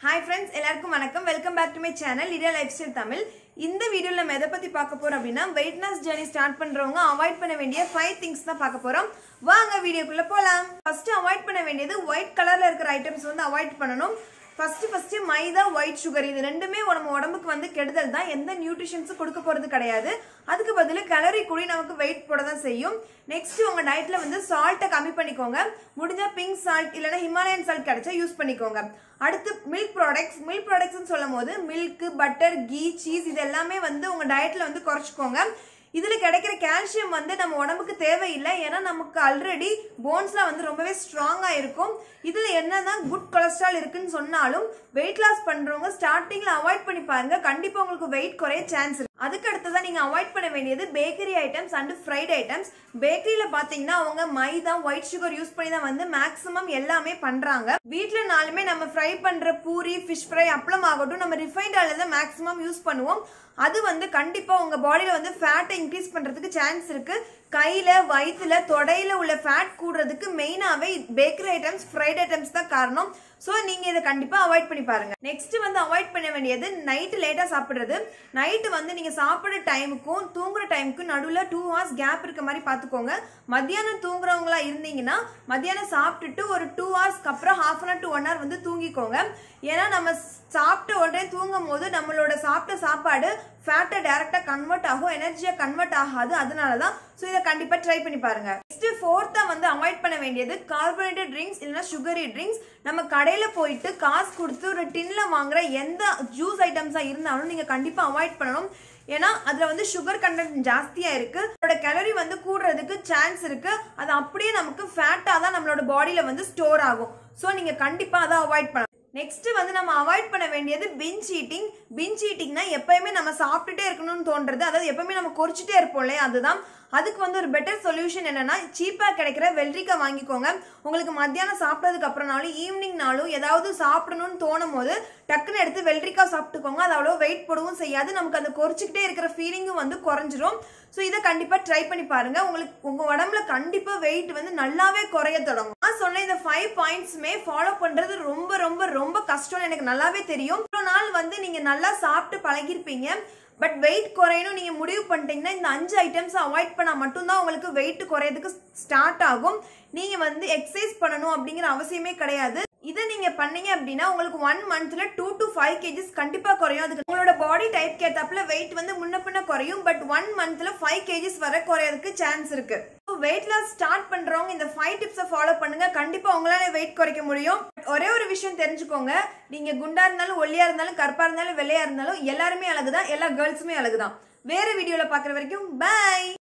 hi friends எல்லாருக்கும் வணக்கம் welcome back to my channel இடியா லைஃப் ஸ்டைல் தமிழ் இந்த வீடியோவில் நம்ம எதை பற்றி பார்க்க போறோம் அப்படின்னா வெயிட் லாஸ் ஜர்னி ஸ்டார்ட் பண்ணுறவங்க அவாய்ட் பண்ண வேண்டிய ஃபைவ் திங்ஸ் தான் பார்க்க போகிறோம் வாங்க வீடியோக்குள்ளே போகலாம் ஃபர்ஸ்ட் அவாய்ட் பண்ண வேண்டியது ஒயிட் கலரில் இருக்கிற ஐட்டம்ஸ் வந்து அவாய்ட் பண்ணணும் first first maida white sugar இது ரெண்டுமே நம்ம உடம்புக்கு வந்து கெடுதல் தான் எந்த நியூட்ரிஷன்ஸும் கொடுக்க போறது கிடையாது அதுக்கு பதிலு கலரி கூடி நமக்கு வெயிட் போட தான் செய்யும் நெக்ஸ்ட் உங்க டயட்ல வந்து சால்ட்டை கம்மி பண்ணிக்கோங்க முடிஞ்சா பிங்க் சால்ட் இல்லைன்னா ஹிமாலயன் சால்ட் கிடைச்சா யூஸ் பண்ணிக்கோங்க அடுத்து மில்க் ப்ராடக்ட்ஸ் மில்க் ப்ராடக்ட்ஸ்னு சொல்லும் போது மில்க் பட்டர் கீ சீஸ் இது எல்லாமே வந்து உங்க டயட்ல வந்து குறைச்சிக்கோங்க இதுல கிடைக்கிற கால்சியம் வந்து நம்ம உடம்புக்கு தேவையில்லை ஏன்னா நமக்கு ஆல்ரெடி போன்ஸ்லாம் வந்து ரொம்பவே ஸ்ட்ராங்கா இருக்கும் இதுல என்னதான் குட் கொலஸ்ட்ரால் இருக்குன்னு சொன்னாலும் வெயிட் லாஸ் பண்றவங்க ஸ்டார்டிங்ல அவாய்ட் பண்ணி பாருங்க கண்டிப்பா உங்களுக்கு வெயிட் குறைய சான்ஸ் இருக்கு அதுக்கு அடுத்ததான் நீங்க அவாய்ட் பண்ண வேண்டியது bakery items and fried items பேக்கரியில பாத்தீங்கன்னா அவங்க மைதா ஒயிட் சுகர் யூஸ் பண்ணி தான் வந்து மேக்ஸிமம் எல்லாமே பண்றாங்க வீட்ல நாளுமே நம்ம ஃப்ரை பண்ற பூரி ஃபிஷ் ஃப்ரை அப்பளம் ஆகட்டும் நம்ம ரிஃபைண்ட் ஆயில் தான் மேக்ஸிமம் யூஸ் பண்ணுவோம் அது வந்து கண்டிப்பா உங்க பாடியில வந்து ஃபேட்டை இன்க்ரீஸ் பண்றதுக்கு சான்ஸ் இருக்கு கையில வயிற்றுல தொடையில உள்ள ஃபேட் கூடுறதுக்கு மெயினாவே பேக்கரி ஐட்டம்ஸ் ஃப்ரைட் ஐட்டம்ஸ் தான் காரணம் ஸோ நீங்க இதை கண்டிப்பா அவாய்ட் பண்ணி பாருங்க நெக்ஸ்ட் வந்து அவாய்ட் பண்ண வேண்டியது நைட்டு லேட்டா சாப்பிடுறது நைட்டு வந்து நீங்க சாப்பிடுற டைமுக்கும் தூங்குற டைமுக்கும் நடுவில் டூ ஹவர்ஸ் கேப் இருக்க மாதிரி பார்த்துக்கோங்க மத்தியானம் தூங்குறவங்களா இருந்தீங்கன்னா மத்தியானம் சாப்பிட்டுட்டு ஒரு டூ ஹவர்ஸ்க்கு அப்புறம் half an hour to one hour வந்து தூங்கிக்கோங்க ஏன்னா நம்ம சாப்பிட்ட உடனே தூங்கும் போது நம்மளோட சாப்பிட்ட சாப்பாடு ஃபேட்டை டைரக்டா கன்வெர்ட் ஆகும் எனர்ஜியா கன்வெர்ட் ஆகாது அதனால தான் ஸோ இதை கண்டிப்பா ட்ரை பண்ணி பாருங்க நெக்ஸ்ட் ஃபோர்த்தா வந்து அவாய்ட் பண்ண வேண்டியது கார்பனேட்டட் ட்ரிங்க்ஸ் இல்லைன்னா சுகரி ட்ரிங்க்ஸ் நம்ம கடையில போயிட்டு காசு கொடுத்து ஒரு டின்ல வாங்குற எந்த ஜூஸ் ஐட்டம்ஸா இருந்தாலும் நீங்க கண்டிப்பா அவாய்ட் பண்ணணும் ஏன்னா அதுல வந்து சுகர் கண்டென்ட் ஜாஸ்தியா இருக்கு அதோட கேலரி வந்து கூடுறதுக்கு சான்ஸ் இருக்கு அது அப்படியே நமக்கு ஃபேட்டா தான் நம்மளோட பாடியில வந்து ஸ்டோர் ஆகும் ஸோ நீங்க கண்டிப்பா அதை அவாய்ட் பண்ணணும் நெக்ஸ்ட் வந்து நம்ம அவாய்ட் பண்ண வேண்டியது பிஞ்ச் ஈட்டிங் பிஞ்ச் ஈட்டிங்னா எப்பயுமே நம்ம சாப்பிட்டுட்டே இருக்கணும்னு தோன்றது அதாவது எப்பயுமே நம்ம குறிச்சிட்டே இருப்போம் இல்லையா அதுதான் அதுக்கு வந்து ஒரு பெட்டர் சொல்யூஷன் என்னன்னா சீப்பா கிடைக்கிற வெள்ளரிக்காய் வாங்கிக்கோங்க உங்களுக்கு மத்தியானம் சாப்பிட்டதுக்கு அப்புறம்னாலும் ஈவினிங்னாலும் ஏதாவது சாப்பிடணும்னு தோணும் போது டக்குன்னு எடுத்து வெள்ளரிக்காய் சாப்பிட்டுக்கோங்க அது அவ்வளோ வெயிட் போடவும் செய்யாது நமக்கு அந்த கொறிச்சிக்கிட்டே இருக்கிற ஃபீலிங்கும் வந்து குறைஞ்சிரும் ஸோ இதை கண்டிப்பா ட்ரை பண்ணி பாருங்க உங்களுக்கு உங்க உடம்புல கண்டிப்பா வெயிட் வந்து நல்லாவே குறைய தொடங்கும் நான் சொன்ன இந்த ஃபைவ் பாயிண்ட்ஸுமே ஃபாலோ பண்றது ரொம்ப ரொம்ப ரொம்ப கஷ்டம்னு எனக்கு நல்லாவே தெரியும் இவ்வளோ நாள் வந்து நீங்க நல்லா சாப்பிட்டு பழகிருப்பீங்க பட் வெயிட் குறையணும் நீங்க முடிவு பண்ணிட்டீங்கன்னா இந்த அஞ்சு ஐட்டம்ஸ் அவாய்ட் பண்ணா மட்டும்தான் உங்களுக்கு வெயிட் குறையதுக்கு ஸ்டார்ட் ஆகும் நீங்க வந்து எக்ஸசைஸ் பண்ணணும் அப்படிங்கிற அவசியமே கிடையாது இதை நீங்க பண்ணீங்க அப்படின்னா உங்களுக்கு ஒன் மந்த்ல டூ டு ஃபைவ் கேஜிஸ் கண்டிப்பா குறையும் அதுக்கு உங்களோட பாடி டைப் ஏத்தாப்புல வெயிட் வந்து முன்ன பின்ன குறையும் பட் ஒன் மந்த்ல ஃபைவ் கேஜிஸ் வர குறையறதுக்கு சான்ஸ் இருக்கு வெயிட் லாஸ் ஸ்டார்ட் பண்றவங்க இந்த ஃபைவ் டிப்ஸை ஃபாலோ பண்ணுங்க கண்டிப்பா உங்களால வெயிட் குறைக்க முடியும் ஒரே ஒரு விஷயம் தெரிஞ்சுக்கோங்க நீங்க குண்டா இருந்தாலும் ஒல்லியா இருந்தாலும் கருப்பா இருந்தாலும் வெள்ளையா இருந்தாலும் எல்லாருமே அழகுதான் எல்லா கேர்ள்ஸுமே அழகுதான் வேற வீடியோல பாக்குற வரைக்கும் பை